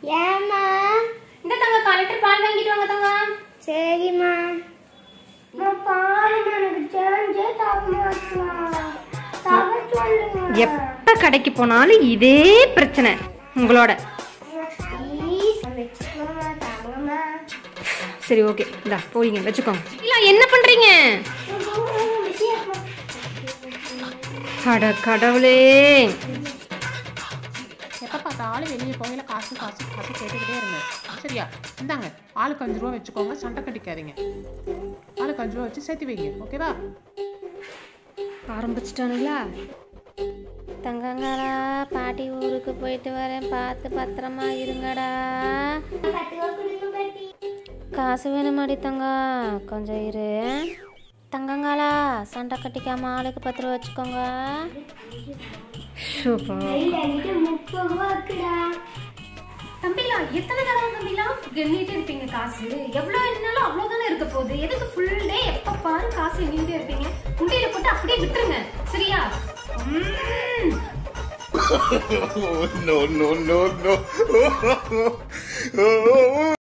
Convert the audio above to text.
ஏம்மா இந்த தங்க கால் லிட்டர் பால் வாங்கிட்டு வாங்க தங்க சரிம்மா பால் எனக்கு சேஞ்சே தர மாட்டேன் தர சொல்லுங்க எப்ப கடைக்கு போனாலும் இதே பிரச்சனை உங்களோட ப்ளீஸ் வச்சுக்கோமா தாங்கம்மா சரி ஓகே இந்தா போறீங்க வச்சுக்கோங்க இல்ல என்ன பண்றீங்க அட கடவுளே எப்போ பார்த்தாலும் வெளியே போகையில காசு காசு காசு கேட்டுக்கிட்டே இருங்க சரியா இந்தாங்க ஆளுக்கு அஞ்சு ரூபா வச்சுக்கோங்க சண்டை கட்டிக்காதீங்க ஆளுக்கு அஞ்சு ரூபா வச்சு சேர்த்து வைங்க ஓகேவா ஆரம்பிச்சிட்டானுங்களா தங்கங்களா பாட்டி ஊருக்கு போயிட்டு வரேன் பார்த்து பத்திரமா இருங்கடா காசு வேணுமாடி தங்கம் கொஞ்சம் இரு தங்கங்களா சண்டை கட்டிக்காம ஆளுக்கு பத்து ரூபா வச்சுக்கோங்க சூப்பர் முப்பது ரூபா இருக்குடா தம்பிலா எத்தனை தடவை தம்பிலா எண்ணிட்டே இருப்பீங்க காசு எவ்வளவு எண்ணாலும் அவ்வளவுதானே இருக்க போகுது எதுக்கு ஃபுல் டே எப்ப பாரு காசு எண்ணிட்டே இருப்பீங்க உண்டியில போட்டு அப்படியே விட்டுருங்க சரியா ம்ம். no, no, no, no.